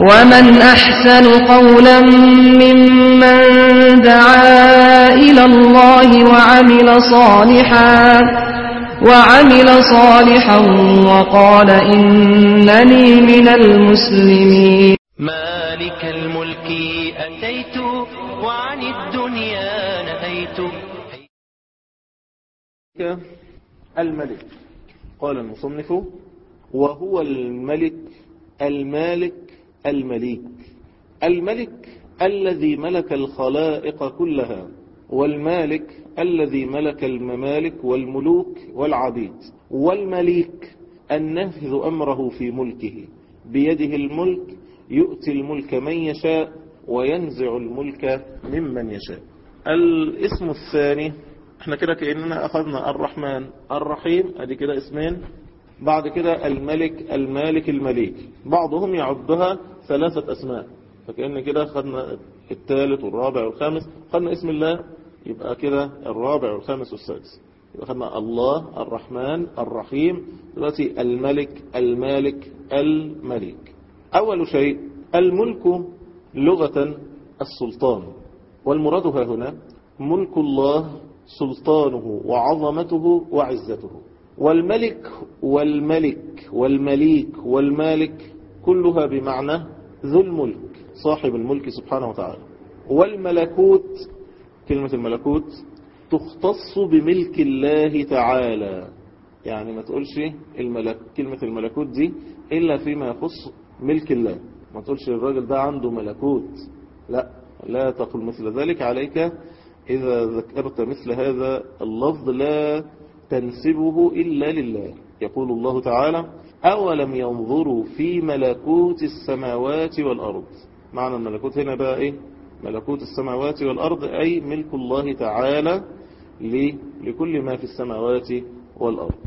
ومن أحسن قولا ممن دعا إلى الله وعمل صالحا وعمل صالحا وقال إنني من المسلمين مالك الملك أتيت وعن الدنيا نهيت الملك قال المصنف وهو الملك المالك المليك الملك الذي ملك الخلائق كلها والمالك الذي ملك الممالك والملوك والعبيد والمليك النافذ أمره في ملكه بيده الملك يؤتي الملك من يشاء وينزع الملك ممن يشاء الاسم الثاني احنا كده كأننا أخذنا الرحمن الرحيم ادي كده اسمين بعد كده الملك المالك المليك بعضهم يعدها ثلاثة أسماء فكأن كده خدنا الثالث والرابع والخامس خدنا اسم الله يبقى كده الرابع والخامس والسادس يبقى خدنا الله الرحمن الرحيم دلوقتي الملك المالك المليك أول شيء الملك لغة السلطان والمراد ها هنا ملك الله سلطانه وعظمته وعزته والملك والملك والمليك والمالك كلها بمعنى ذو الملك صاحب الملك سبحانه وتعالى والملكوت كلمة الملكوت تختص بملك الله تعالى يعني ما تقولش الملك كلمة الملكوت دي إلا فيما يخص ملك الله ما تقولش الراجل ده عنده ملكوت لا لا تقل مثل ذلك عليك إذا ذكرت مثل هذا اللفظ لا تنسبه إلا لله يقول الله تعالى أولم ينظروا في ملكوت السماوات والأرض معنى الملكوت هنا بقى إيه ملكوت السماوات والأرض أي ملك الله تعالى لكل ما في السماوات والأرض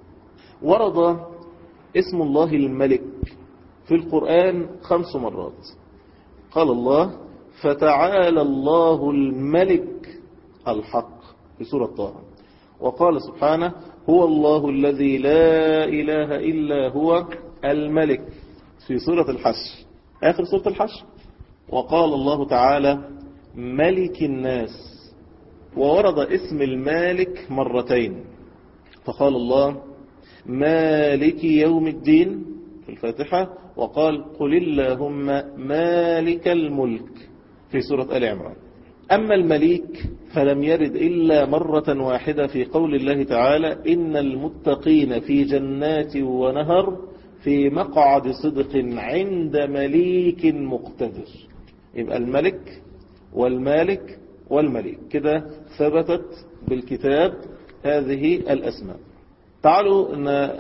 ورد اسم الله الملك في القرآن خمس مرات قال الله فتعالى الله الملك الحق في سورة طه وقال سبحانه هو الله الذي لا إله إلا هو الملك في سورة الحشر آخر سورة الحشر وقال الله تعالى ملك الناس وورد اسم المالك مرتين فقال الله مالك يوم الدين في الفاتحة وقال قل اللهم مالك الملك في سورة آل عمران أما المليك فلم يرد إلا مرة واحدة في قول الله تعالى إن المتقين في جنات ونهر في مقعد صدق عند مليك مقتدر يبقى الملك والمالك والمليك كده ثبتت بالكتاب هذه الأسماء تعالوا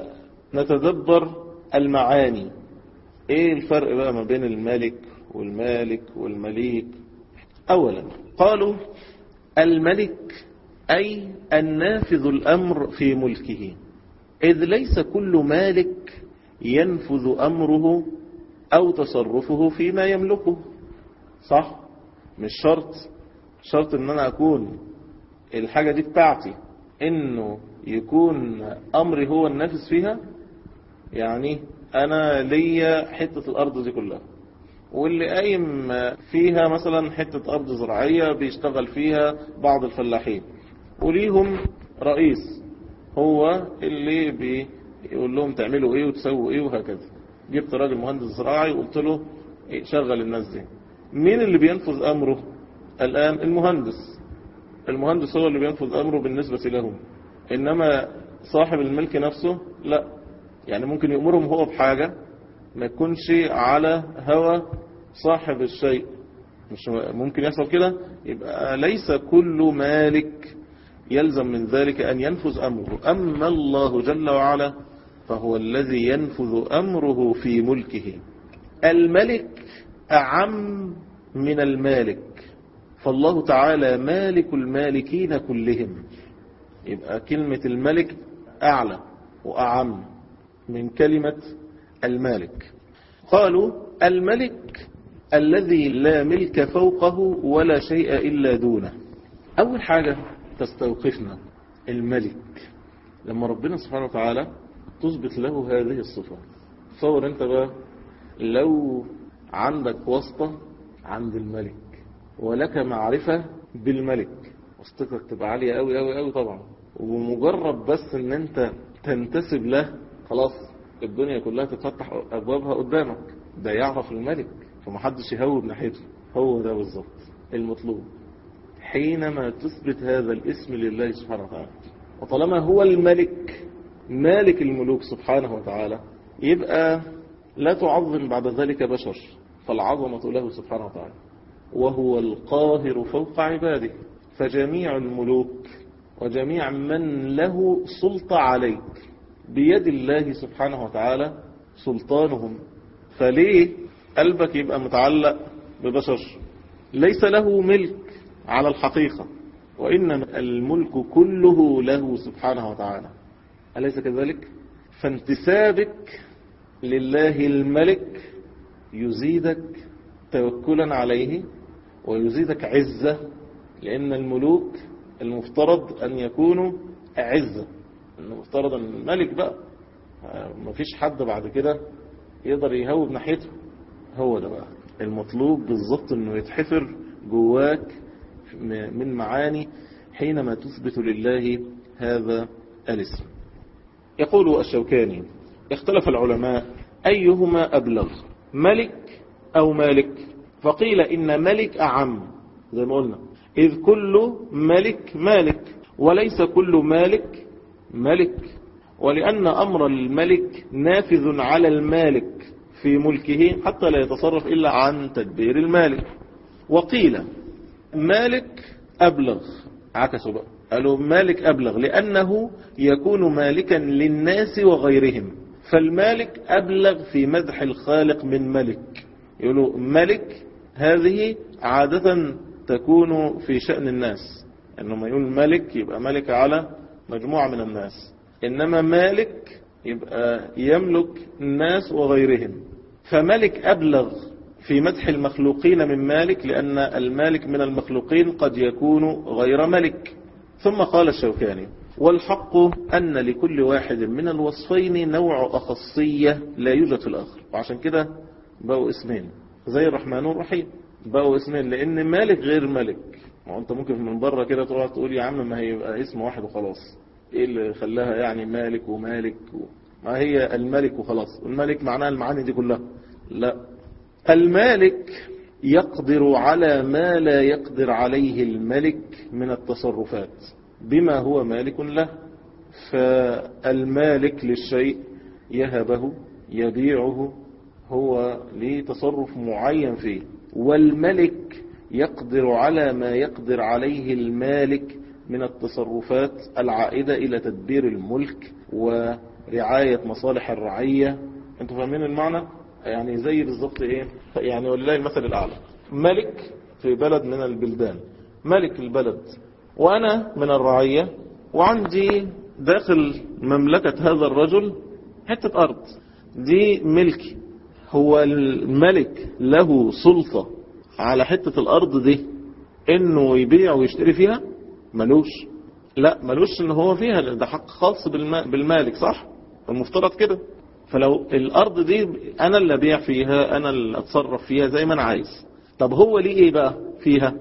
نتدبر المعاني ايه الفرق بقى ما بين الملك والمالك والمليك اولا قالوا الملك اي النافذ الامر في ملكه اذ ليس كل مالك ينفذ امره او تصرفه فيما يملكه صح مش شرط شرط ان انا اكون الحاجة دي بتاعتي انه يكون امري هو النافذ فيها يعني انا ليا حتة الارض دي كلها واللي قايم فيها مثلا حتة ارض زراعية بيشتغل فيها بعض الفلاحين وليهم رئيس هو اللي بيقول لهم تعملوا ايه وتسووا ايه وهكذا جبت راجل مهندس زراعي وقلت له إيه شغل الناس دي مين اللي بينفذ امره الان المهندس المهندس هو اللي بينفذ امره بالنسبة لهم انما صاحب الملك نفسه لا يعني ممكن يأمرهم هو بحاجة ما يكونش على هوى صاحب الشيء مش ممكن يحصل كده يبقى ليس كل مالك يلزم من ذلك أن ينفذ أمره أما الله جل وعلا فهو الذي ينفذ أمره في ملكه الملك أعم من المالك فالله تعالى مالك المالكين كلهم يبقى كلمة الملك أعلى وأعم من كلمة المالك قالوا الملك الذي لا ملك فوقه ولا شيء إلا دونه أول حاجة تستوقفنا الملك لما ربنا سبحانه وتعالى تثبت له هذه الصفة تصور انت بقى لو عندك واسطة عند الملك ولك معرفة بالملك واسطتك تبقى عالية قوي قوي قوي طبعا ومجرد بس ان انت تنتسب له خلاص الدنيا كلها تتفتح ابوابها قدامك ده يعرف الملك فمحدش يهوب ناحيته هو ده بالظبط المطلوب حينما تثبت هذا الاسم لله سبحانه وتعالى وطالما هو الملك مالك الملوك سبحانه وتعالى يبقى لا تعظم بعد ذلك بشر فالعظمة له سبحانه وتعالى وهو القاهر فوق عباده فجميع الملوك وجميع من له سلطة عليك بيد الله سبحانه وتعالى سلطانهم فليه قلبك يبقى متعلق ببشر ليس له ملك على الحقيقة وإنما الملك كله له سبحانه وتعالى أليس كذلك؟ فانتسابك لله الملك يزيدك توكلا عليه ويزيدك عزة لأن الملوك المفترض أن يكونوا أعزة المفترض أن الملك بقى ما فيش حد بعد كده يقدر يهوب ناحيته هو ده بقى المطلوب بالظبط أنه يتحفر جواك من معاني حينما تثبت لله هذا الاسم يقول الشوكاني اختلف العلماء أيهما أبلغ ملك أو مالك فقيل إن ملك أعم زي ما قلنا إذ كل ملك مالك وليس كل مالك ملك ولأن أمر الملك نافذ على المالك في ملكه حتى لا يتصرف إلا عن تدبير المالك وقيل مالك أبلغ عكسوا بقى قالوا مالك أبلغ لأنه يكون مالكا للناس وغيرهم فالمالك أبلغ في مدح الخالق من ملك يقولوا ملك هذه عادة تكون في شأن الناس انه يقول ملك يبقى ملك على مجموعة من الناس انما مالك يبقى يملك الناس وغيرهم فملك أبلغ في مدح المخلوقين من مالك لأن المالك من المخلوقين قد يكون غير ملك ثم قال الشوكاني والحق أن لكل واحد من الوصفين نوع أخصية لا يوجد في الآخر وعشان كده بقوا اسمين زي الرحمن الرحيم بقوا اسمين لأن مالك غير ملك وانت ممكن من بره كده تقعد تقول يا عم ما هيبقى اسم واحد وخلاص ايه اللي خلاها يعني مالك ومالك و... ما هي الملك وخلاص الملك معناها المعاني دي كلها لا المالك يقدر على ما لا يقدر عليه الملك من التصرفات بما هو مالك له فالمالك للشيء يهبه يبيعه هو ليه تصرف معين فيه والملك يقدر على ما يقدر عليه المالك من التصرفات العائدة إلى تدبير الملك ورعاية مصالح الرعية انتوا فاهمين المعنى؟ يعني زي بالظبط ايه يعني ولله المثل الأعلى ملك في بلد من البلدان ملك البلد وأنا من الرعية وعندي داخل مملكة هذا الرجل حتة أرض دي ملكي هو الملك له سلطة على حتة الأرض دي إنه يبيع ويشتري فيها ملوش لا ملوش إن هو فيها ده حق خاص بالمالك صح المفترض كده فلو الأرض دي أنا اللي أبيع فيها أنا اللي أتصرف فيها زي ما أنا عايز طب هو ليه إيه بقى فيها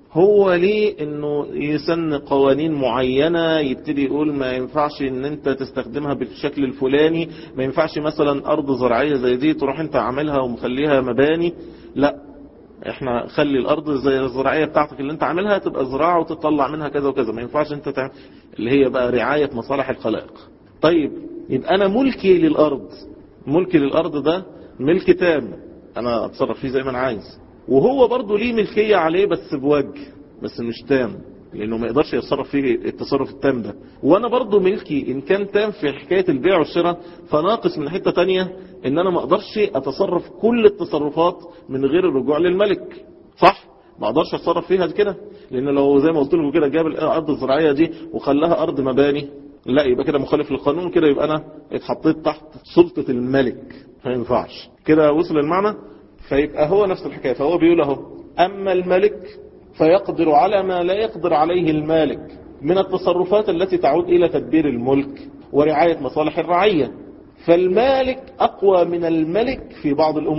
هو ليه انه يسن قوانين معينة يبتدي يقول ما ينفعش ان انت تستخدمها بالشكل الفلاني ما ينفعش مثلا ارض زراعية زي دي تروح انت عاملها ومخليها مباني لا احنا خلي الارض زي الزراعية بتاعتك اللي انت عاملها تبقى زراعة وتطلع منها كذا وكذا ما ينفعش انت تعمل اللي هي بقى رعاية مصالح الخلائق طيب يبقى انا ملكي للارض ملكي للارض ده ملك تام انا اتصرف فيه زي ما انا عايز وهو برضه ليه ملكية عليه بس بوجه بس مش تام لانه ما يقدرش يتصرف فيه التصرف التام ده وانا برضه ملكي ان كان تام في حكاية البيع والشراء فناقص من حتة تانية ان انا ما اقدرش اتصرف كل التصرفات من غير الرجوع للملك صح ما اقدرش اتصرف فيها كده لان لو زي ما قلت لكم كده جاب الارض الزراعية دي وخلاها ارض مباني لا يبقى كده مخالف للقانون كده يبقى انا اتحطيت تحت سلطة الملك ما ينفعش كده وصل المعنى فيبقى هو نفس الحكاية فهو بيقول اهو أما الملك فيقدر على ما لا يقدر عليه المالك من التصرفات التي تعود إلى تدبير الملك ورعاية مصالح الرعية فالمالك أقوى من الملك في بعض الأمور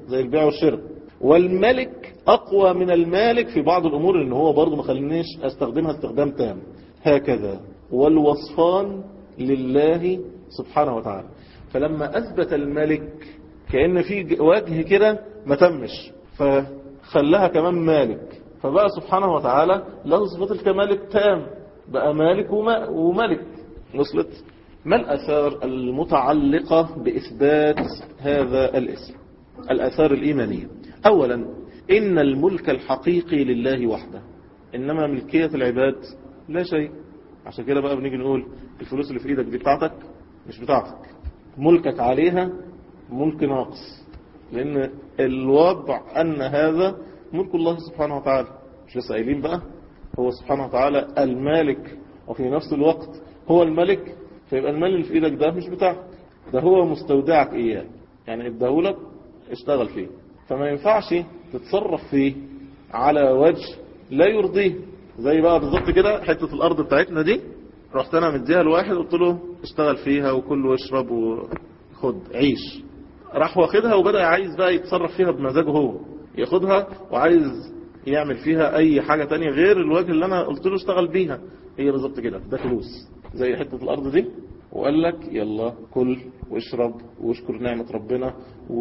زي البيع والشراء والملك أقوى من المالك في بعض الأمور لأن هو برضه ما خلينيش أستخدمها استخدام تام هكذا والوصفان لله سبحانه وتعالى فلما أثبت الملك كأن في وجه كده ما تمش فخلاها كمان مالك فبقى سبحانه وتعالى له صفة الكمال التام بقى مالك وما- وملك وصلت ما الأثار المتعلقة بإثبات هذا الاسم الأثار الإيمانية أولا إن الملك الحقيقي لله وحده إنما ملكية العباد لا شيء عشان كده بقى بنيجي نقول الفلوس اللي في إيدك دي بتاعتك مش بتاعتك ملكك عليها ملك ناقص لأن الوضع أن هذا ملك الله سبحانه وتعالى مش لسه قايلين بقى هو سبحانه وتعالى المالك وفي نفس الوقت هو الملك فيبقى المال اللي في ايدك ده مش بتاعك ده هو مستودعك اياه يعني اداهولك اشتغل فيه فما ينفعش تتصرف فيه على وجه لا يرضيه زي بقى بالظبط كده حتة الارض بتاعتنا دي رحت انا مديها لواحد قلت له اشتغل فيها وكل واشرب وخد عيش راح واخدها وبدأ عايز بقى يتصرف فيها بمزاجه هو ياخدها وعايز يعمل فيها اي حاجة تانية غير الوجه اللي انا قلت له اشتغل بيها هي بالظبط كده ده فلوس زي حتة الارض دي وقال لك يلا كل واشرب واشكر نعمة ربنا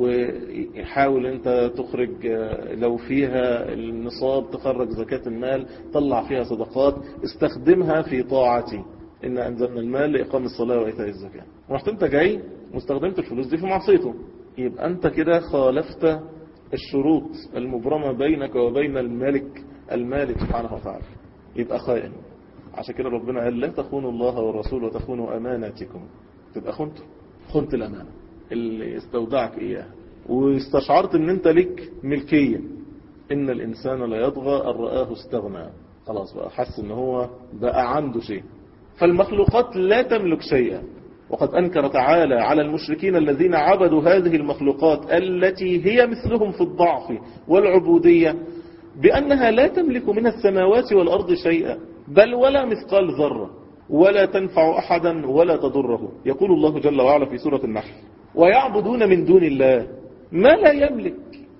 وحاول انت تخرج آه، لو فيها النصاب تخرج زكاة المال طلع فيها صدقات استخدمها في طاعتي إن أنزلنا المال لإقام الصلاة وإيتاء الزكاة رحت أنت جاي واستخدمت الفلوس دي في معصيته يبقى أنت كده خالفت الشروط المبرمة بينك وبين الملك المالك سبحانه وتعالى يبقى خائن عشان كده ربنا قال لا تخونوا الله والرسول وتخونوا أماناتكم تبقى خنت خنت الأمانة اللي استودعك إياها واستشعرت ان انت لك ملكية ان الانسان لا يطغى ان رآه استغنى خلاص بقى حس ان هو بقى عنده شيء فالمخلوقات لا تملك شيئا وقد أنكر تعالى على المشركين الذين عبدوا هذه المخلوقات التي هي مثلهم في الضعف والعبودية بأنها لا تملك من السماوات والأرض شيئا بل ولا مثقال ذرة ولا تنفع أحدا ولا تضره يقول الله جل وعلا في سورة النحل ويعبدون من دون الله ما لا يملك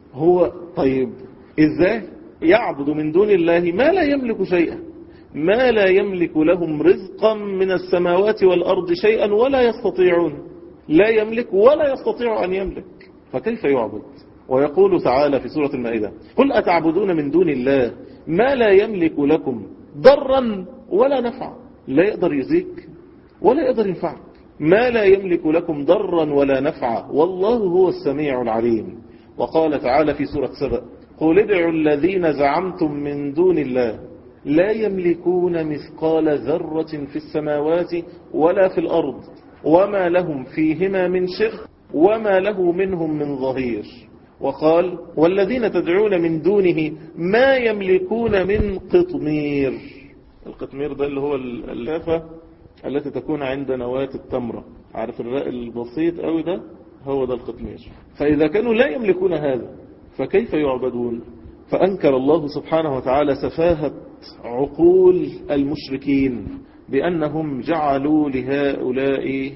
هو طيب إزاي يعبد من دون الله ما لا يملك شيئا ما لا يملك لهم رزقا من السماوات والأرض شيئا ولا يستطيعون لا يملك ولا يستطيع أن يملك فكيف يعبد ويقول تعالى في سورة المائدة قل أتعبدون من دون الله ما لا يملك لكم ضرا ولا نفعا لا يقدر يزيك ولا يقدر ينفعك ما لا يملك لكم ضرا ولا نفعا والله هو السميع العليم وقال تعالى في سورة سبأ قل ادعوا الذين زعمتم من دون الله لا يملكون مثقال ذرة في السماوات ولا في الأرض وما لهم فيهما من شرك وما له منهم من ظهير وقال والذين تدعون من دونه ما يملكون من قطمير القطمير ده اللي هو اللافة التي تكون عند نواة التمرة عارف الراء البسيط قوي ده هو ده القطمير فإذا كانوا لا يملكون هذا فكيف يعبدون فأنكر الله سبحانه وتعالى سفاهة عقول المشركين بأنهم جعلوا لهؤلاء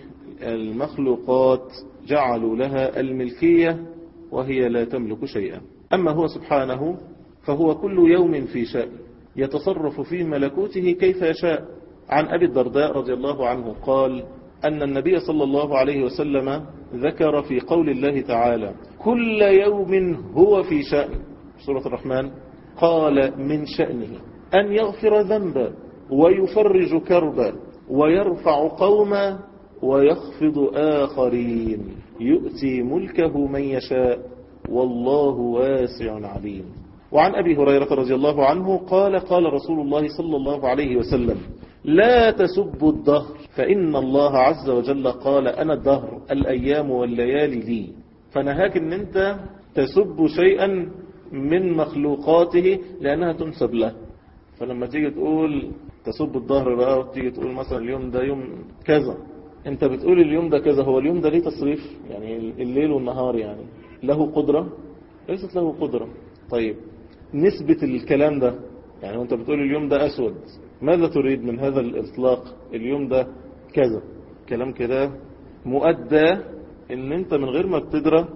المخلوقات جعلوا لها الملكية وهي لا تملك شيئا أما هو سبحانه فهو كل يوم في شأن يتصرف في ملكوته كيف يشاء عن أبي الدرداء رضي الله عنه قال أن النبي صلى الله عليه وسلم ذكر في قول الله تعالى كل يوم هو في شأن سورة الرحمن قال من شأنه أن يغفر ذنبا ويفرج كربا ويرفع قوما ويخفض آخرين يؤتي ملكه من يشاء والله واسع عليم وعن أبي هريرة رضي الله عنه قال قال رسول الله صلى الله عليه وسلم لا تسبوا الدهر فإن الله عز وجل قال أنا الدهر الأيام والليالي لي فنهاك أن أنت تسب شيئا من مخلوقاته لأنها تنسب له فلما تيجي تقول تسب الظهر بقى وتيجي تقول مثلا اليوم ده يوم كذا انت بتقول اليوم ده كذا هو اليوم ده ليه تصريف يعني الليل والنهار يعني له قدرة ليست له قدرة طيب نسبة الكلام ده يعني وانت بتقول اليوم ده أسود ماذا تريد من هذا الإطلاق اليوم ده كذا كلام كده مؤدى ان انت من غير ما بتدرى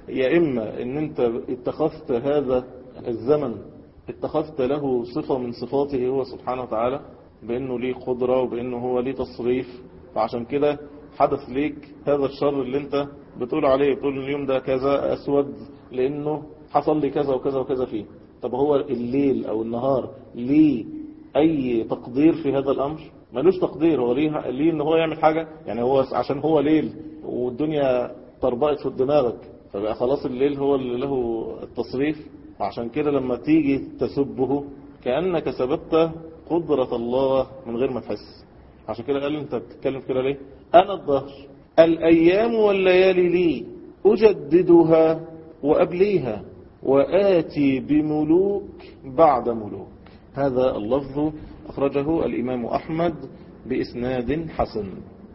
يا إما إن أنت اتخذت هذا الزمن اتخذت له صفة من صفاته هو سبحانه وتعالى بأنه ليه قدرة وبأنه هو ليه تصريف فعشان كده حدث ليك هذا الشر اللي انت بتقول عليه بتقول اليوم ده كذا أسود لأنه حصل لي كذا وكذا وكذا فيه طب هو الليل أو النهار ليه أي تقدير في هذا الأمر ملوش تقدير هو ليه, ليه ان هو يعمل حاجة يعني هو عشان هو ليل والدنيا طربقت في دماغك فبقى خلاص الليل هو اللي له التصريف وعشان كده لما تيجي تسبه كأنك سببت قدرة الله من غير ما تحس عشان كده قال انت بتتكلم كده ليه انا الظهر الايام والليالي لي اجددها وابليها واتي بملوك بعد ملوك هذا اللفظ اخرجه الامام احمد باسناد حسن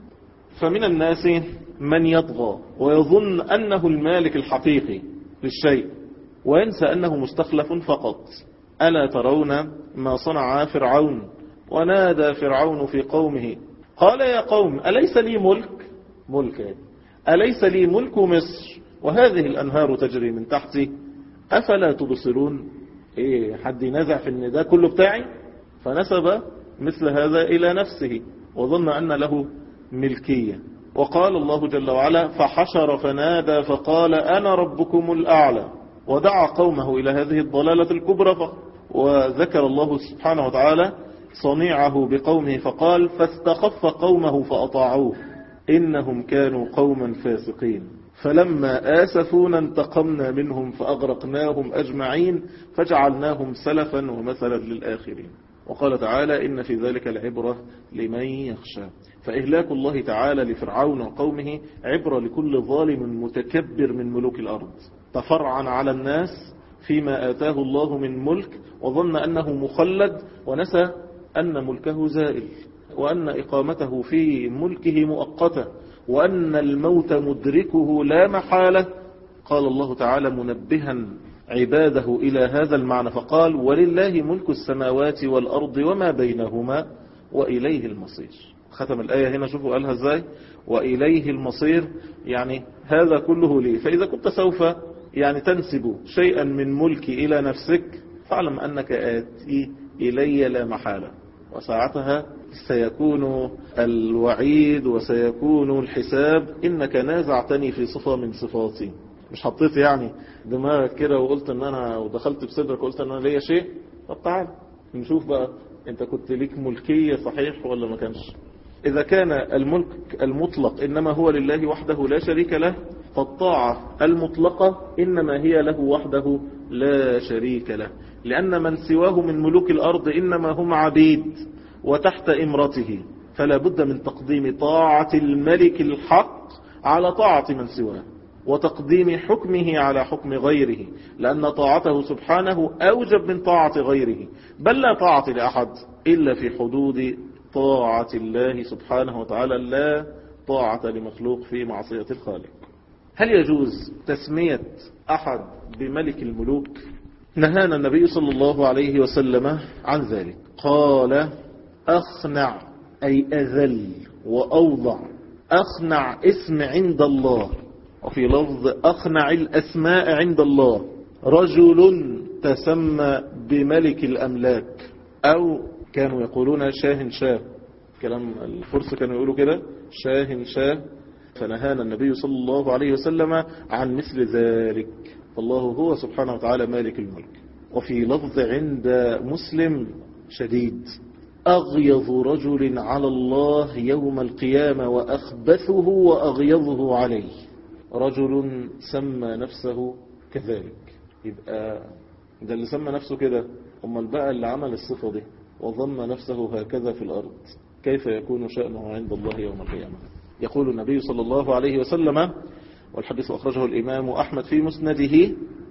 فمن الناس من يطغى ويظن انه المالك الحقيقي للشيء وينسى انه مستخلف فقط ألا ترون ما صنع فرعون ونادى فرعون في قومه قال يا قوم أليس لي ملك ملك أليس لي ملك مصر وهذه الأنهار تجري من تحتي أفلا تبصرون إيه حد ينازع في النداء كله بتاعي فنسب مثل هذا إلى نفسه وظن أن له ملكية وقال الله جل وعلا فحشر فنادى فقال أنا ربكم الأعلى ودعا قومه إلى هذه الضلالة الكبرى وذكر الله سبحانه وتعالى صنيعه بقومه فقال فاستخف قومه فأطاعوه إنهم كانوا قوما فاسقين فلما آسفونا انتقمنا منهم فأغرقناهم أجمعين فجعلناهم سلفا ومثلا للآخرين وقال تعالى إن في ذلك العبرة لمن يخشى فإهلاك الله تعالى لفرعون وقومه عبرة لكل ظالم متكبر من ملوك الأرض تفرعن على الناس فيما آتاه الله من ملك وظن أنه مخلد ونسى أن ملكه زائل وأن إقامته في ملكه مؤقتة وأن الموت مدركه لا محالة قال الله تعالى منبها عباده إلى هذا المعنى فقال ولله ملك السماوات والأرض وما بينهما وإليه المصير ختم الآية هنا شوفوا قالها ازاي وإليه المصير يعني هذا كله لي فإذا كنت سوف يعني تنسب شيئا من ملكي إلى نفسك فاعلم أنك آتي إلي لا محالة وساعتها سيكون الوعيد وسيكون الحساب إنك نازعتني في صفة من صفاتي مش حطيت يعني دماغك كده وقلت ان انا ودخلت بصدرك وقلت ان انا ليا شيء طب تعال نشوف بقى انت كنت ليك ملكية صحيح ولا ما كانش اذا كان الملك المطلق انما هو لله وحده لا شريك له فالطاعة المطلقة انما هي له وحده لا شريك له لان من سواه من ملوك الارض انما هم عبيد وتحت امرته فلا بد من تقديم طاعة الملك الحق على طاعة من سواه وتقديم حكمه على حكم غيره لأن طاعته سبحانه أوجب من طاعة غيره بل لا طاعة لأحد إلا في حدود طاعة الله سبحانه وتعالى لا طاعة لمخلوق في معصية الخالق هل يجوز تسمية أحد بملك الملوك نهانا النبي صلى الله عليه وسلم عن ذلك قال أخنع أي أذل وأوضع أخنع اسم عند الله وفي لفظ أخنع الأسماء عند الله رجل تسمى بملك الأملاك أو كانوا يقولون شاه شاه كلام الفرس كانوا يقولوا كده شاه شاه فنهانا النبي صلى الله عليه وسلم عن مثل ذلك فالله هو سبحانه وتعالى مالك الملك وفي لفظ عند مسلم شديد أغيظ رجل على الله يوم القيامة وأخبثه وأغيظه عليه رجل سمى نفسه كذلك يبقى ده اللي سمى نفسه كده امال بقى اللي عمل الصفة دي وظن نفسه هكذا في الأرض كيف يكون شأنه عند الله يوم القيامة يقول النبي صلى الله عليه وسلم والحديث أخرجه الإمام أحمد في مسنده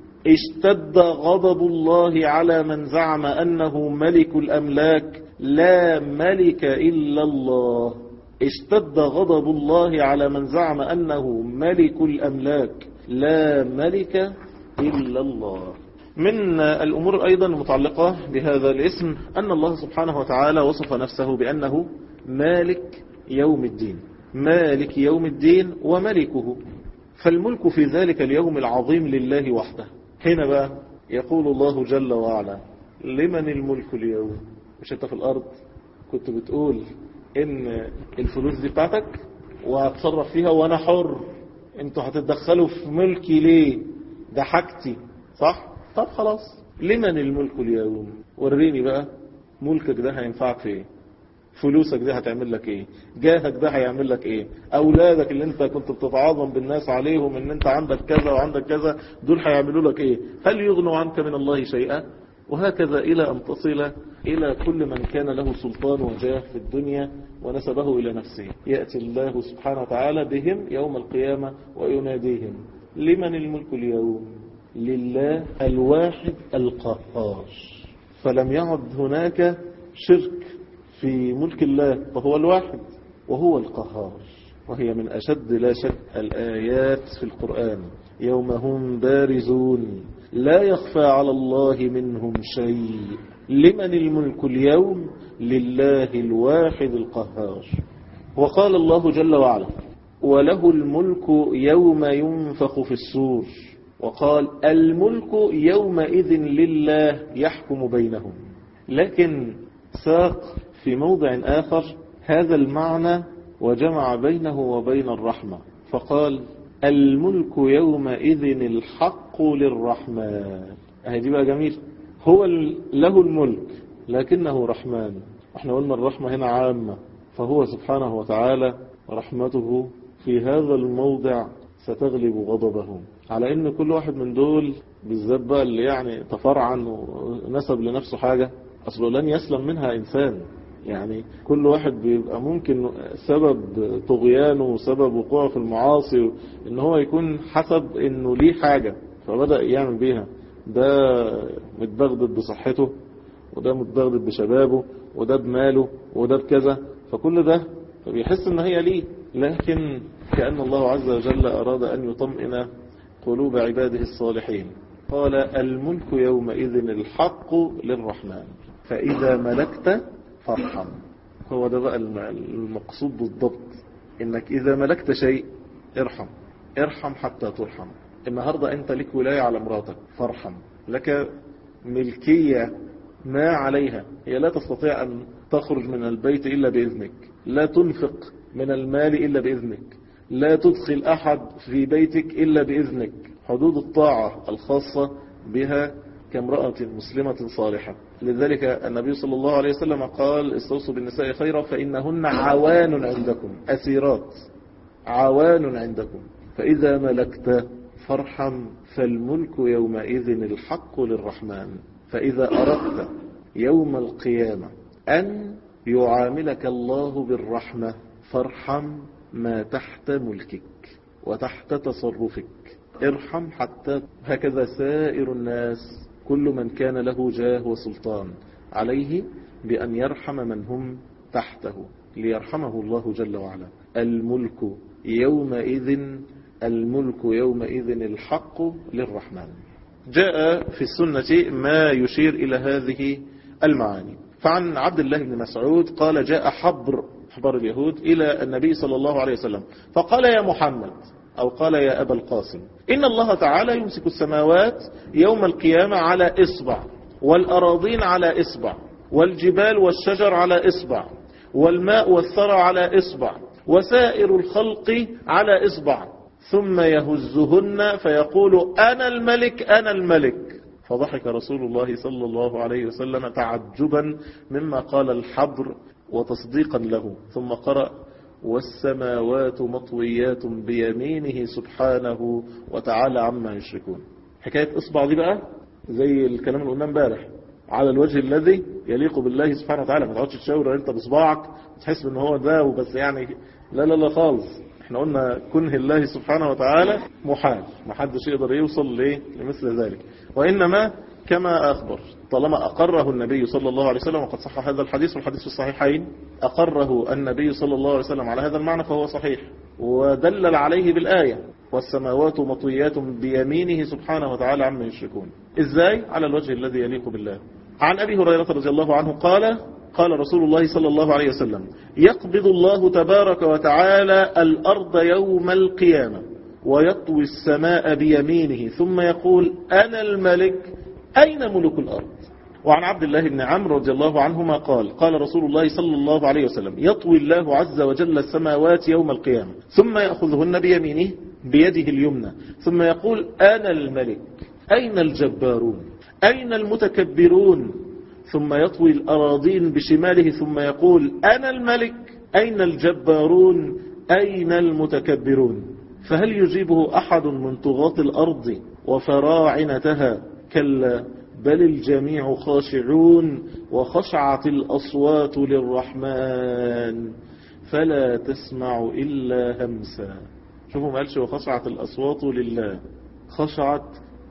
اشتد غضب الله على من زعم أنه ملك الأملاك لا ملك إلا الله اشتد غضب الله على من زعم أنه ملك الأملاك لا ملك إلا الله من الأمور أيضا المتعلقة بهذا الاسم أن الله سبحانه وتعالى وصف نفسه بأنه مالك يوم الدين مالك يوم الدين وملكه فالملك في ذلك اليوم العظيم لله وحده هنا بقى يقول الله جل وعلا لمن الملك اليوم مش انت في الارض كنت بتقول ان الفلوس دي بتاعتك وهتصرف فيها وانا حر انتوا هتتدخلوا في ملكي ليه ده حاجتي صح طب خلاص لمن الملك اليوم وريني بقى ملكك ده هينفعك في ايه فلوسك ده هتعمل لك ايه جاهك ده هيعمل لك ايه اولادك اللي انت كنت بتتعاظم بالناس عليهم ان انت عندك كذا وعندك كذا دول هيعملوا لك ايه هل يغنوا عنك من الله شيئا وهكذا الى ان تصل الى كل من كان له سلطان وجاه في الدنيا ونسبه الى نفسه يأتي الله سبحانه وتعالى بهم يوم القيامة ويناديهم لمن الملك اليوم لله الواحد القهار فلم يعد هناك شرك في ملك الله فهو الواحد وهو القهار وهي من أشد لا شك الآيات في القرآن يوم هم بارزون لا يخفى على الله منهم شيء لمن الملك اليوم لله الواحد القهار وقال الله جل وعلا وله الملك يوم ينفخ في السور وقال الملك يومئذ لله يحكم بينهم لكن ساق في موضع آخر هذا المعنى وجمع بينه وبين الرحمة فقال الملك يومئذ الحق للرحمن اهي دي بقى جميل هو له الملك لكنه رحمن احنا قلنا الرحمة هنا عامة فهو سبحانه وتعالى رحمته في هذا الموضع ستغلب غضبه على ان كل واحد من دول بالذات بقى اللي يعني تفرعن ونسب لنفسه حاجة اصله لن يسلم منها انسان يعني كل واحد بيبقى ممكن سبب طغيانه وسبب وقوعه في المعاصي ان هو يكون حسب انه ليه حاجة فبدأ يعمل بيها ده متبغدد بصحته وده متبغدد بشبابه وده بماله وده بكذا فكل ده فبيحس ان هي ليه لكن كأن الله عز وجل أراد أن يطمئن قلوب عباده الصالحين قال الملك يومئذ الحق للرحمن فإذا ملكت فارحم هو ده بقى المقصود بالضبط انك اذا ملكت شيء ارحم ارحم حتى ترحم النهاردة انت لك ولاية على مراتك فارحم لك ملكية ما عليها هي لا تستطيع ان تخرج من البيت الا باذنك لا تنفق من المال الا باذنك لا تدخل احد في بيتك الا باذنك حدود الطاعة الخاصة بها كامرأة مسلمة صالحة لذلك النبي صلى الله عليه وسلم قال استوصوا بالنساء خيرا فإنهن عوان عندكم أسيرات عوان عندكم فإذا ملكت فارحم فالملك يومئذ الحق للرحمن فإذا أردت يوم القيامة أن يعاملك الله بالرحمة فارحم ما تحت ملكك وتحت تصرفك ارحم حتى هكذا سائر الناس كل من كان له جاه وسلطان عليه بأن يرحم من هم تحته ليرحمه الله جل وعلا الملك يومئذ الملك يومئذ الحق للرحمن جاء في السنة ما يشير إلى هذه المعاني فعن عبد الله بن مسعود قال جاء حبر حبر اليهود إلى النبي صلى الله عليه وسلم فقال يا محمد أو قال يا أبا القاسم إن الله تعالى يمسك السماوات يوم القيامة على إصبع والأراضين على إصبع والجبال والشجر على إصبع والماء والثرى على إصبع وسائر الخلق على إصبع ثم يهزهن فيقول أنا الملك أنا الملك فضحك رسول الله صلى الله عليه وسلم تعجبا مما قال الحبر وتصديقا له ثم قرأ والسماوات مطويات بيمينه سبحانه وتعالى عما يشركون حكاية اصبع دي بقى زي الكلام اللي قلناه امبارح على الوجه الذي يليق بالله سبحانه وتعالى ما تقعدش تشاور انت بصباعك وتحس ان هو ده وبس يعني لا لا لا خالص احنا قلنا كنه الله سبحانه وتعالى محال ما حدش يقدر يوصل ليه لمثل ذلك وإنما كما أخبر طالما أقره النبي صلى الله عليه وسلم وقد صح هذا الحديث والحديث في الصحيحين أقره النبي صلى الله عليه وسلم على هذا المعنى فهو صحيح ودلل عليه بالآية والسماوات مطويات بيمينه سبحانه وتعالى عما يشركون إزاي؟ على الوجه الذي يليق بالله عن أبي هريرة رضي الله عنه قال قال رسول الله صلى الله عليه وسلم يقبض الله تبارك وتعالى الأرض يوم القيامة ويطوي السماء بيمينه ثم يقول أنا الملك أين ملك الأرض وعن عبد الله بن عمرو رضي الله عنهما قال قال رسول الله صلى الله عليه وسلم يطوي الله عز وجل السماوات يوم القيامة ثم يأخذهن بيمينه بيده اليمنى ثم يقول أنا الملك أين الجبارون أين المتكبرون ثم يطوي الأراضين بشماله ثم يقول أنا الملك أين الجبارون أين المتكبرون فهل يجيبه أحد من طغاة الأرض وفراعنتها كلا بل الجميع خاشعون وخشعت الأصوات للرحمن فلا تسمع إلا همسا شوفوا ما قالش وخشعت الأصوات لله خشعت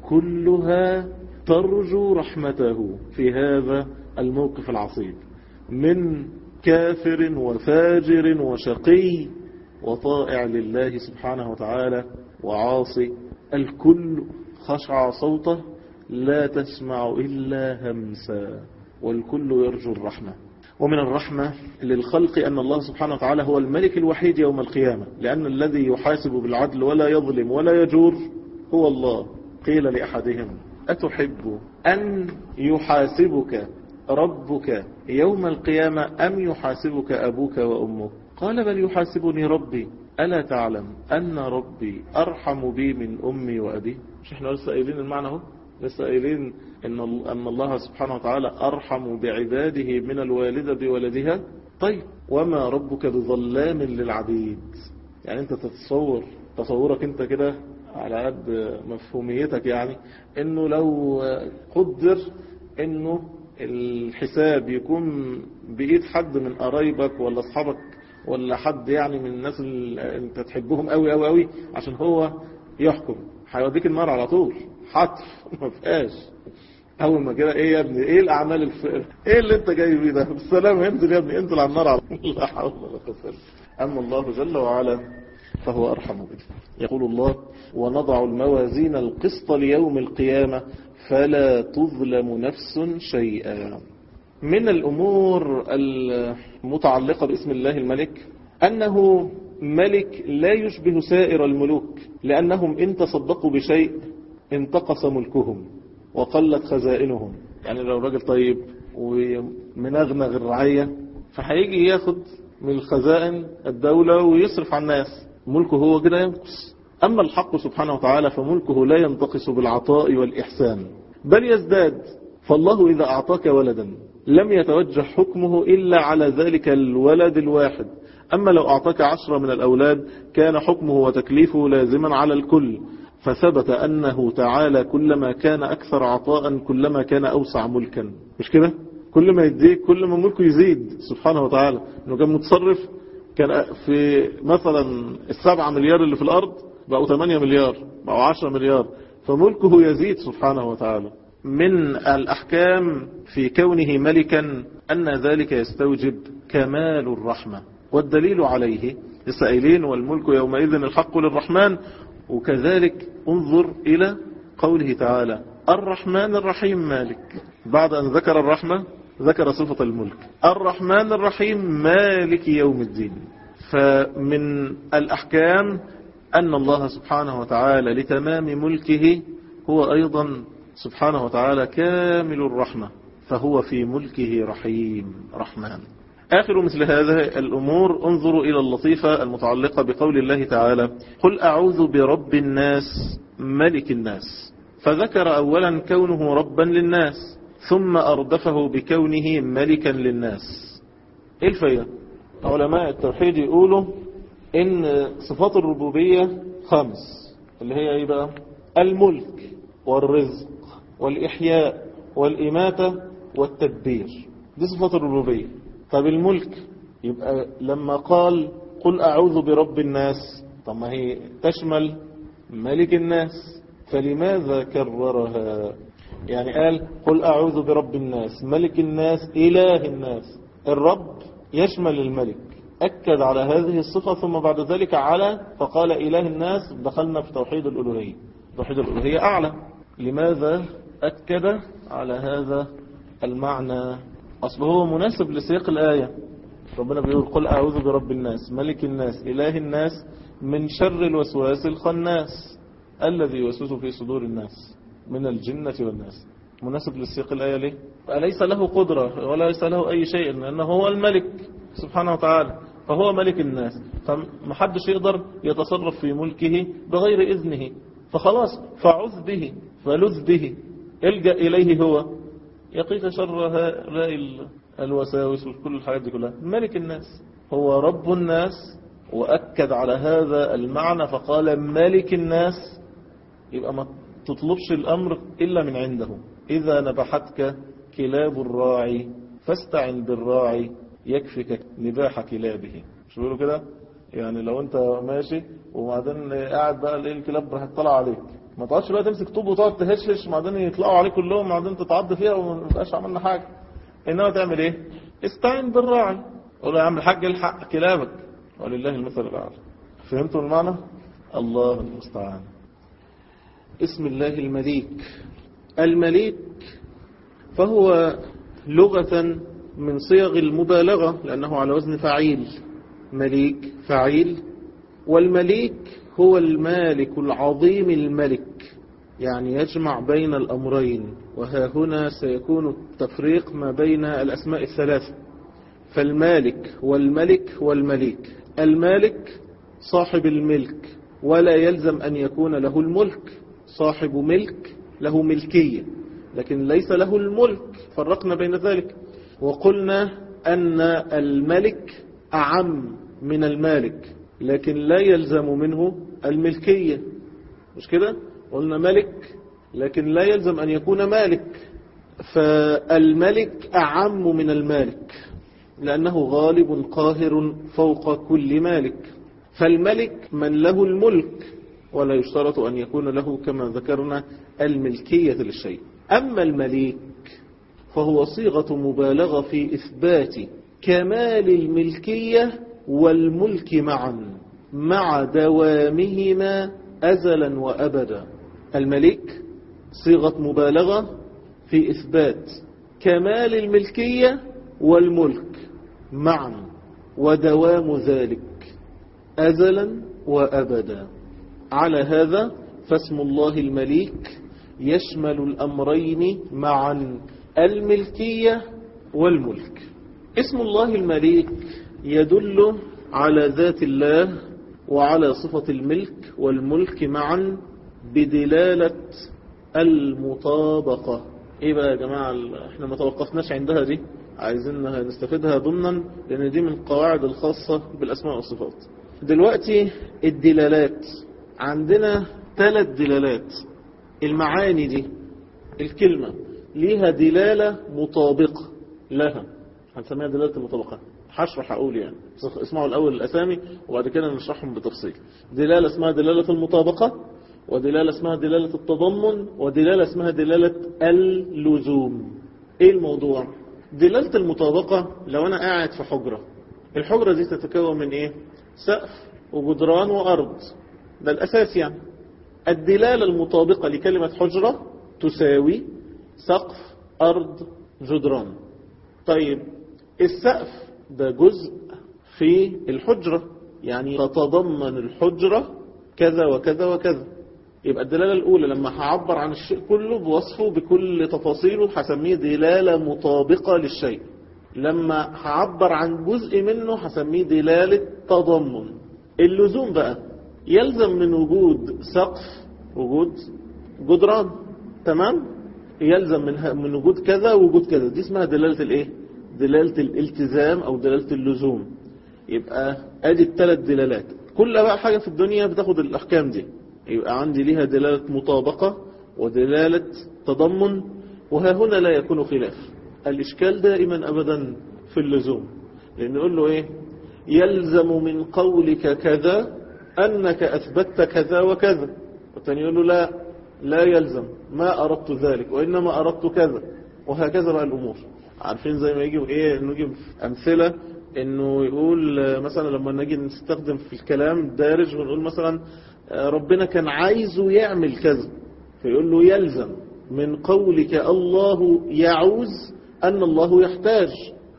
كلها ترجو رحمته في هذا الموقف العصيب من كافر وفاجر وشقي وطائع لله سبحانه وتعالى وعاصي الكل خشع صوته لا تسمع إلا همسا والكل يرجو الرحمة ومن الرحمة للخلق أن الله سبحانه وتعالى هو الملك الوحيد يوم القيامة لأن الذي يحاسب بالعدل ولا يظلم ولا يجور هو الله قيل لأحدهم أتحب أن يحاسبك ربك يوم القيامة أم يحاسبك أبوك وأمك قال بل يحاسبني ربي ألا تعلم أن ربي أرحم بي من أمي وأبي مش احنا لسه قايلين المعنى اهو لسه قايلين إن, أن الله سبحانه وتعالى أرحم بعباده من الوالدة بولدها طيب وما ربك بظلام للعبيد يعني انت تتصور تصورك انت كده على قد مفهوميتك يعني انه لو قدر انه الحساب يكون بايد حد من قرايبك ولا اصحابك ولا حد يعني من الناس اللي انت تحبهم قوي قوي قوي عشان هو يحكم هيوديك النار على طول حتف ما فيهاش اول ما كده ايه يا ابني ايه الاعمال الفقر ايه اللي انت جاي بيه ده بالسلام انزل يا ابني انزل على النار على طول لا حول ولا قوه اما الله جل وعلا فهو ارحم بك يقول الله ونضع الموازين القسط ليوم القيامة فلا تظلم نفس شيئا من الأمور المتعلقة باسم الله الملك أنه ملك لا يشبه سائر الملوك لأنهم إن تصدقوا بشيء انتقص ملكهم وقلت خزائنهم يعني لو راجل طيب ومنغنغ الرعية فهيجي ياخد من الخزائن الدولة ويصرف على الناس ملكه هو كده ينقص أما الحق سبحانه وتعالى فملكه لا ينتقص بالعطاء والإحسان بل يزداد فالله إذا أعطاك ولدا لم يتوجه حكمه إلا على ذلك الولد الواحد أما لو أعطاك عشرة من الأولاد كان حكمه وتكليفه لازما على الكل فثبت أنه تعالى كلما كان أكثر عطاء كلما كان أوسع ملكا مش كده؟ كل ما يديك كل ما ملكه يزيد سبحانه وتعالى انه كان متصرف كان في مثلا السبعة مليار اللي في الأرض بقوا 8 مليار بقوا 10 مليار فملكه يزيد سبحانه وتعالى من الأحكام في كونه ملكا أن ذلك يستوجب كمال الرحمة والدليل عليه السائلين والملك يومئذ الحق للرحمن وكذلك انظر إلى قوله تعالى الرحمن الرحيم مالك بعد أن ذكر الرحمة ذكر صفة الملك الرحمن الرحيم مالك يوم الدين فمن الأحكام أن الله سبحانه وتعالى لتمام ملكه هو أيضا سبحانه وتعالى كامل الرحمة فهو في ملكه رحيم رحمن آخر مثل هذه الأمور انظروا إلى اللطيفة المتعلقة بقول الله تعالى قل أعوذ برب الناس ملك الناس فذكر أولا كونه ربا للناس ثم أردفه بكونه ملكا للناس إيه الفايدة علماء التوحيد يقولوا إن صفات الربوبية خمس اللي هي إيه بقى الملك والرزق والإحياء والإماتة والتدبير دي صفات الربوبية طب الملك يبقى لما قال قل أعوذ برب الناس طب ما هي تشمل ملك الناس فلماذا كررها يعني قال قل أعوذ برب الناس ملك الناس إله الناس الرب يشمل الملك أكد على هذه الصفة ثم بعد ذلك على فقال إله الناس دخلنا في توحيد الألوهية توحيد الألوهية أعلى لماذا أكد على هذا المعنى أصله هو مناسب لسياق الآية ربنا بيقول قل أعوذ برب الناس ملك الناس إله الناس من شر الوسواس الخناس الذي يوسوس في صدور الناس من الجنة والناس مناسب للسياق الآية ليه أليس له قدرة ولا ليس له أي شيء لأنه هو الملك سبحانه وتعالى فهو ملك الناس فمحدش يقدر يتصرف في ملكه بغير إذنه فخلاص فعذ به فلذ به الجأ إليه هو يقيك شر هؤلاء الوساوس وكل الحاجات دي كلها ملك الناس هو رب الناس وأكد على هذا المعنى فقال ملك الناس يبقى ما تطلبش الأمر إلا من عنده إذا نبحتك كلاب الراعي فاستعن بالراعي يكفك نباح كلابه مش بيقولوا كده يعني لو انت ماشي وبعدين قاعد بقى الايه الكلاب راح تطلع عليك ما تقعدش بقى تمسك طوب وتقعد تهشش بعدين يطلعوا عليك كلهم بعدين تتعض فيها وما نبقاش عملنا حاجه انما تعمل ايه استعن بالراعي قول له يا عم الحاج الحق كلابك ولله المثل الاعلى فهمتوا المعنى الله المستعان اسم الله المليك المليك فهو لغة من صيغ المبالغة لأنه على وزن فعيل مليك فعيل والمليك هو المالك العظيم الملك يعني يجمع بين الأمرين وها هنا سيكون التفريق ما بين الأسماء الثلاثة فالمالك والملك والمليك المالك صاحب الملك ولا يلزم أن يكون له الملك صاحب ملك له ملكية لكن ليس له الملك فرقنا بين ذلك وقلنا أن الملك أعم من المالك لكن لا يلزم منه الملكية مش كده قلنا ملك لكن لا يلزم أن يكون مالك فالملك أعم من المالك لأنه غالب قاهر فوق كل مالك فالملك من له الملك ولا يشترط أن يكون له كما ذكرنا الملكية للشيء أما المليك فهو صيغة مبالغة في إثبات كمال الملكية والملك معا مع دوامهما أزلا وأبدا الملك صيغة مبالغة في إثبات كمال الملكية والملك معا ودوام ذلك أزلا وأبدا على هذا فاسم الله المليك يشمل الأمرين معا الملكية والملك اسم الله المليك يدل على ذات الله وعلى صفة الملك والملك معا بدلالة المطابقة ايه بقى يا جماعة احنا ما توقفناش عندها دي عايزين نستفيدها ضمنا لان دي من القواعد الخاصة بالاسماء والصفات دلوقتي الدلالات عندنا ثلاث دلالات المعاني دي الكلمة ليها دلالة مطابقة لها هنسميها دلالة المطابقة هشرح أقول يعني اسمعوا الأول الأسامي وبعد كده نشرحهم بتفصيل دلالة اسمها دلالة المطابقة ودلالة اسمها دلالة التضمن ودلالة اسمها دلالة اللزوم ايه الموضوع دلالة المطابقة لو انا قاعد في حجرة الحجرة دي تتكون من ايه سقف وجدران وارض ده الاساس يعني الدلالة المطابقة لكلمة حجرة تساوي سقف ارض جدران طيب السقف ده جزء في الحجرة يعني تتضمن الحجرة كذا وكذا وكذا يبقى الدلالة الأولى لما هعبر عن الشيء كله بوصفه بكل تفاصيله هسميه دلالة مطابقة للشيء لما هعبر عن جزء منه هسميه دلالة تضمن اللزوم بقى يلزم من وجود سقف وجود جدران تمام يلزم من من وجود كذا وجود كذا دي اسمها دلالة الايه دلالة الالتزام او دلالة اللزوم يبقى ادي الثلاث دلالات كل بقى حاجة في الدنيا بتاخد الاحكام دي يبقى عندي ليها دلالة مطابقة ودلالة تضمن وها هنا لا يكون خلاف الإشكال دائما أبدا في اللزوم لأن يقول له إيه يلزم من قولك كذا أنك أثبتت كذا وكذا والثاني يقول له لا لا يلزم ما أردت ذلك وإنما أردت كذا وهكذا بقى الأمور عارفين زي ما يجي إيه نجيب أمثلة إنه يقول مثلا لما نجي نستخدم في الكلام دارج ونقول مثلا ربنا كان عايزه يعمل كذا فيقول له يلزم من قولك الله يعوز أن الله يحتاج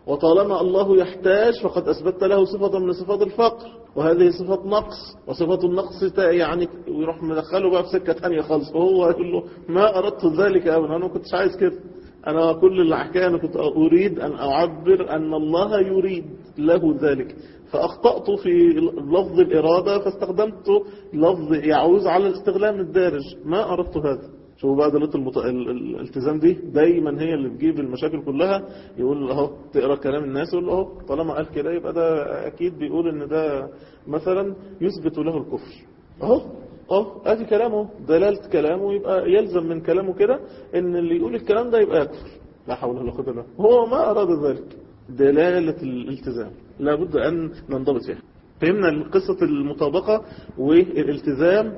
وطالما الله يحتاج فقد أثبت له صفة من صفات الفقر وهذه صفة نقص وصفة النقص تا- يعني ويروح مدخله بقى في سكة تانية خالص وهو يقول له ما أردت ذلك أبدا أنا ما كنتش عايز كده أنا كل اللي حكاه أنا كنت أريد أن أعبر أن الله يريد له ذلك فأخطأت في لفظ الإرادة فاستخدمت لفظ يعوز على الاستغلام الدارج ما أردت هذا شوفوا بقى دلالة المت... ال- ال- الالتزام دي دايما هي اللي بتجيب المشاكل كلها يقول اهو تقرا كلام الناس يقول اهو طالما قال كده يبقى ده اكيد بيقول ان ده مثلا يثبت له الكفر اهو اهو ادي كلامه دلالة كلامه يبقى يلزم من كلامه كده ان اللي يقول الكلام ده يبقى يكفر لا حول ولا قوه الا بالله هو ما اراد ذلك دلالة الالتزام لابد ان ننضبط فيها فهمنا قصة المطابقة والالتزام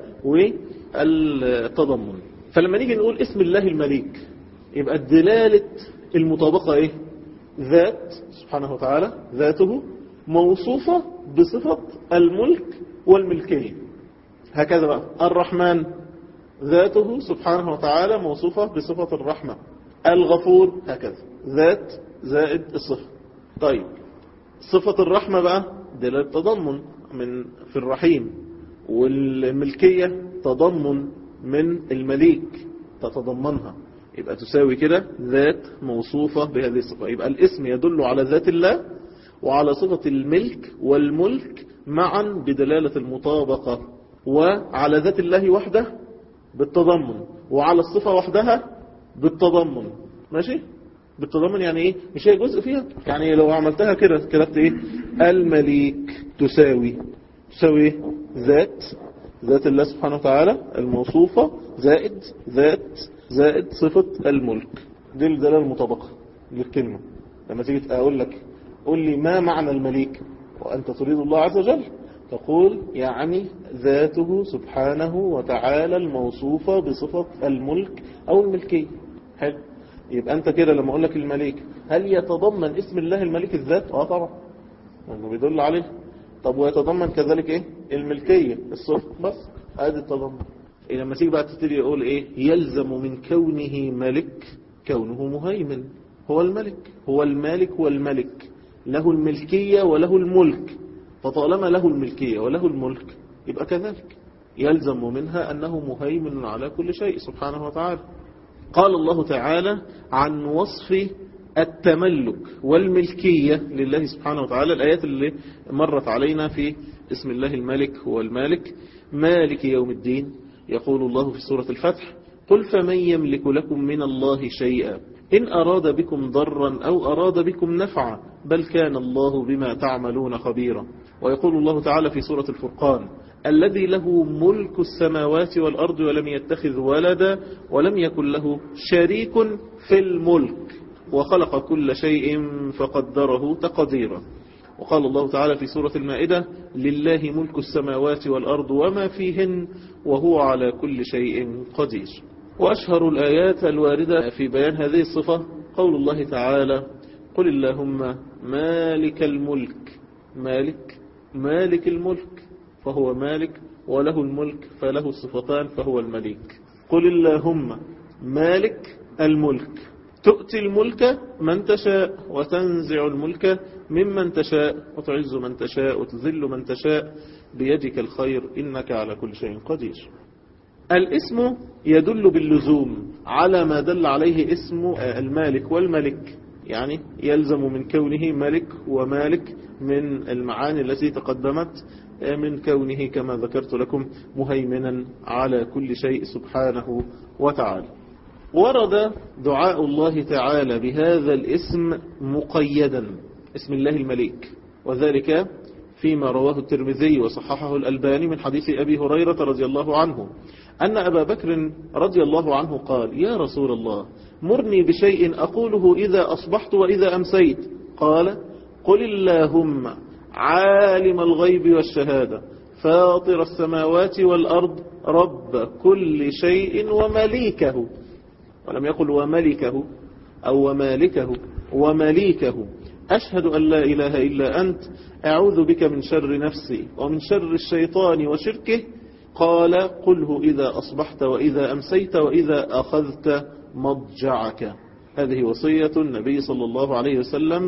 والتضمن فلما نيجي نقول اسم الله المليك يبقى دلالة المطابقة ايه ذات سبحانه وتعالى ذاته موصوفة بصفة الملك والملكية هكذا بقى الرحمن ذاته سبحانه وتعالى موصوفة بصفة الرحمة الغفور هكذا ذات زائد الصفة طيب صفة الرحمة بقى دلالة تضمن من في الرحيم والملكية تضمن من المليك تتضمنها يبقى تساوي كده ذات موصوفة بهذه الصفة يبقى الاسم يدل على ذات الله وعلى صفة الملك والملك معا بدلالة المطابقة وعلى ذات الله وحده بالتضمن وعلى الصفة وحدها بالتضمن ماشي بالتضمن يعني ايه مش هي جزء فيها يعني لو عملتها كده كتبت ايه المليك تساوي تساوي ايه ذات ذات الله سبحانه وتعالى الموصوفة زائد ذات زائد صفة الملك دي الدلالة المطابقة للكلمة لما تيجي اقول لك قول لي ما معنى المليك وانت تريد الله عز وجل تقول يعني ذاته سبحانه وتعالى الموصوفة بصفة الملك او الملكية حلو يبقى انت كده لما اقول لك الملك هل يتضمن اسم الله الملك الذات اه طبعا لانه بيدل عليه طب ويتضمن كذلك ايه الملكية الصفة بس ادي التضمن إيه لما تيجي بقى تبتدي يقول ايه يلزم من كونه ملك كونه مهيمن هو الملك هو المالك والملك له الملكية وله الملك فطالما له الملكية وله الملك يبقى كذلك يلزم منها أنه مهيمن على كل شيء سبحانه وتعالى قال الله تعالى عن وصف التملك والملكية لله سبحانه وتعالى الآيات اللي مرت علينا في اسم الله الملك هو المالك مالك يوم الدين يقول الله في سورة الفتح قل فمن يملك لكم من الله شيئا إن أراد بكم ضرا أو أراد بكم نفعا بل كان الله بما تعملون خبيرا ويقول الله تعالى في سورة الفرقان الذي له ملك السماوات والأرض ولم يتخذ ولدا ولم يكن له شريك في الملك وخلق كل شيء فقدره تقديرا وقال الله تعالى في سورة المائدة لله ملك السماوات والأرض وما فيهن وهو على كل شيء قدير وأشهر الآيات الواردة في بيان هذه الصفة قول الله تعالى قل اللهم مالك الملك مالك مالك الملك فهو مالك وله الملك فله الصفتان فهو المليك قل اللهم مالك الملك تؤتي الملك من تشاء وتنزع الملك ممن تشاء وتعز من تشاء وتذل من تشاء بيدك الخير إنك على كل شيء قدير الاسم يدل باللزوم على ما دل عليه اسم المالك والملك يعني يلزم من كونه ملك ومالك من المعاني التي تقدمت من كونه كما ذكرت لكم مهيمنا على كل شيء سبحانه وتعالى ورد دعاء الله تعالى بهذا الاسم مقيدا اسم الله المليك وذلك فيما رواه الترمذي وصححه الألباني من حديث أبي هريرة رضي الله عنه أن أبا بكر رضي الله عنه قال يا رسول الله مرني بشيء أقوله إذا أصبحت وإذا أمسيت قال قل اللهم عالم الغيب والشهادة فاطر السماوات والأرض رب كل شيء ومليكه ولم يقل وملكه أو ومالكه ومليكه أشهد أن لا إله إلا أنت أعوذ بك من شر نفسي ومن شر الشيطان وشركه قال قله إذا أصبحت وإذا أمسيت وإذا أخذت مضجعك هذه وصية النبي صلى الله عليه وسلم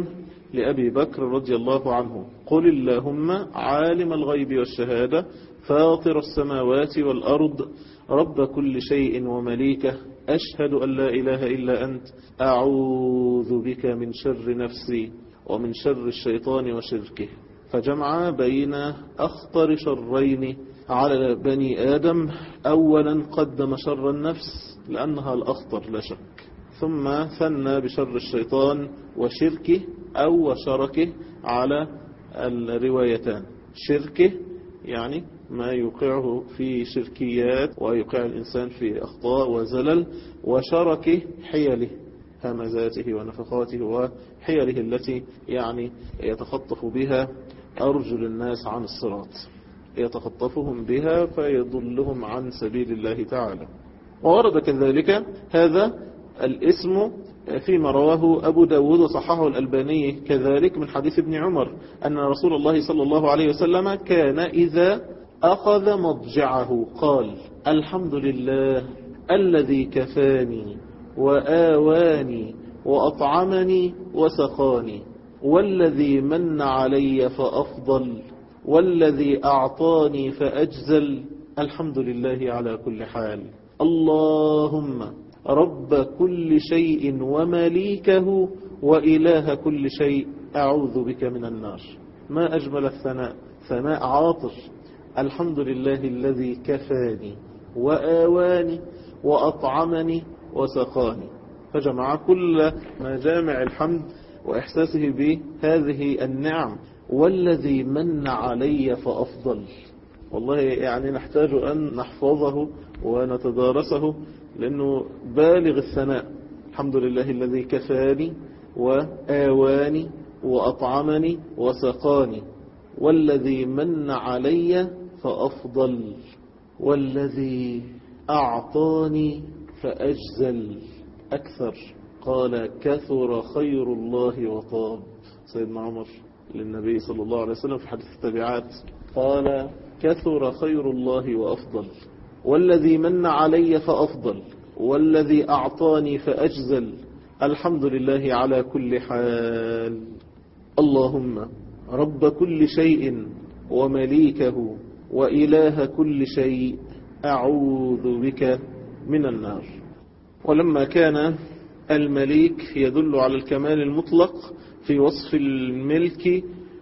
لأبي بكر رضي الله عنه قل اللهم عالم الغيب والشهادة فاطر السماوات والأرض رب كل شيء ومليكه أشهد أن لا إله إلا أنت أعوذ بك من شر نفسي ومن شر الشيطان وشركه فجمع بين أخطر شرين على بني آدم أولا قدم شر النفس لأنها الأخطر لا شك ثم ثنى بشر الشيطان وشركه أو وشركه على الروايتان شركه يعني ما يوقعه في شركيات ويوقع الإنسان في أخطاء وزلل وشركه حيله همزاته ونفقاته وحيله التي يعني يتخطف بها أرجل الناس عن الصراط يتخطفهم بها فيضلهم عن سبيل الله تعالى وورد كذلك هذا الاسم فيما رواه أبو داود وصححه الألباني كذلك من حديث ابن عمر أن رسول الله صلى الله عليه وسلم كان إذا أخذ مضجعه قال الحمد لله الذي كفاني وآواني وأطعمني وسقاني والذي من علي فأفضل والذي أعطاني فأجزل الحمد لله على كل حال اللهم رب كل شيء ومليكه وإله كل شيء أعوذ بك من النار ما أجمل الثناء ثناء عاطر الحمد لله الذي كفاني وآواني وأطعمني وسقاني فجمع كل مجامع الحمد وإحساسه بهذه النعم والذي من علي فأفضل والله يعني نحتاج أن نحفظه ونتدارسه لأنه بالغ الثناء الحمد لله الذي كفاني وآواني وأطعمني وسقاني والذي من علي فأفضل والذي أعطاني فأجزل أكثر قال كثر خير الله وطاب سيدنا عمر للنبي صلى الله عليه وسلم في حديث التبعات قال كثر خير الله وأفضل والذي من علي فأفضل والذي أعطاني فأجزل الحمد لله على كل حال اللهم رب كل شيء ومليكه وإله كل شيء أعوذ بك من النار ولما كان المليك يدل على الكمال المطلق في وصف الملك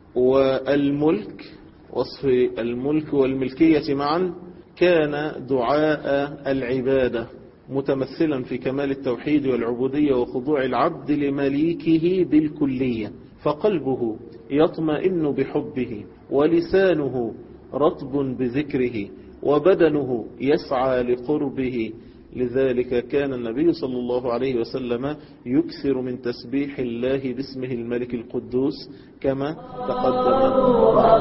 والملك وصف الملك والملكية معا كان دعاء العبادة متمثلا في كمال التوحيد والعبودية وخضوع العبد لمليكه بالكلية فقلبه يطمئن بحبه ولسانه رطب بذكره وبدنه يسعى لقربه لذلك كان النبي صلى الله عليه وسلم يكثر من تسبيح الله باسمه الملك القدوس كما تقدم